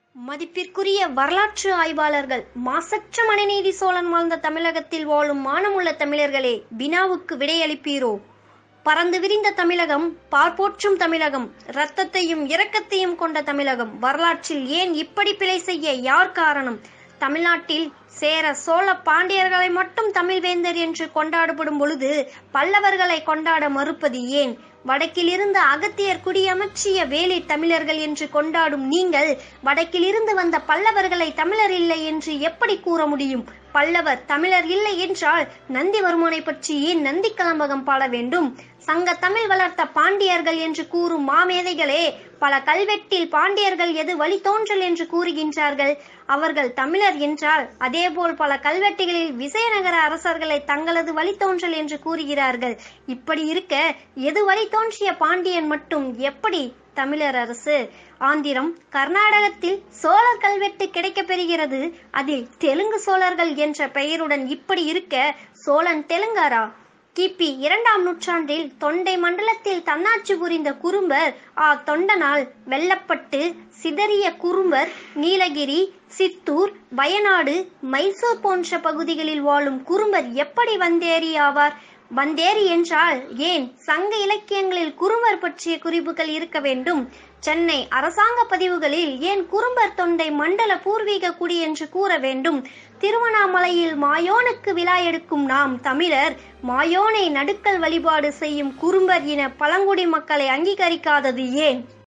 மதிப்பிற்குரிய வரலாற்று ஆய்வாளர்கள் மாசற்ற மனுநீதி சோழன் வாழ்ந்த தமிழகத்தில் வாழும் மானமுள்ள தமிழர்களே வினாவுக்கு விடையளிப்பீரோ பறந்து விரிந்த தமிழகம் பார்ப்போற்றும் தமிழகம் இரத்தத்தையும் இரக்கத்தையும் கொண்ட தமிழகம் வரலாற்றில் ஏன் இப்படி பிழை செய்ய யார் காரணம் தமிழ்நாட்டில் சேர சோழ பாண்டியர்களை மட்டும் தமிழ் வேந்தர் என்று கொண்டாடப்படும் பொழுது பல்லவர்களை கொண்டாட மறுப்பது ஏன் வடக்கிலிருந்து அகத்தியர் குடியமர்ச்சிய வேலி தமிழர்கள் என்று கொண்டாடும் நீங்கள் வடக்கிலிருந்து வந்த பல்லவர்களை தமிழர் இல்லை என்று எப்படி கூற முடியும் பல்லவர் தமிழர் இல்லை என்றால் நந்திவர்மனை பற்றி ஏன் நந்தி கலம்பகம் பாட வேண்டும் சங்க தமிழ் வளர்த்த பாண்டியர்கள் என்று கூறும் மாமேதைகளே பல கல்வெட்டில் பாண்டியர்கள் எது வழித்தோன்றல் என்று கூறுகின்றார்கள் அவர்கள் தமிழர் என்றால் அதேபோல் பல கல்வெட்டுகளில் விஜயநகர அரசர்களை தங்களது வழித்தோன்றல் என்று கூறுகிறார்கள் இப்படி இருக்க எது வழித்தோன்றிய பாண்டியன் மட்டும் எப்படி தமிழர் அரசு ஆந்திரம் கர்நாடகத்தில் சோழர் கல்வெட்டு கிடைக்கப் பெறுகிறது அதில் தெலுங்கு சோழர்கள் என்ற பெயருடன் இப்படி இருக்க சோழன் தெலுங்காரா கிபி இரண்டாம் நூற்றாண்டில் தொண்டை மண்டலத்தில் தன்னாட்சி புரிந்த குறும்பர் ஆ தொண்டனால் வெல்லப்பட்டு சிதறிய குறும்பர் நீலகிரி சித்தூர் வயநாடு மைசூர் போன்ற பகுதிகளில் வாழும் குறும்பர் எப்படி வந்தேறி ஆவார் வந்தேரி என்றால் ஏன் சங்க இலக்கியங்களில் குறும்பர் பற்றிய குறிப்புகள் இருக்க வேண்டும் சென்னை அரசாங்க பதிவுகளில் ஏன் குறும்பர் தொண்டை மண்டல பூர்வீக குடி என்று கூற வேண்டும் திருவண்ணாமலையில் மாயோனுக்கு விழா எடுக்கும் நாம் தமிழர் மாயோனை நடுக்கல் வழிபாடு செய்யும் குறும்பர் இன பழங்குடி மக்களை அங்கீகரிக்காதது ஏன்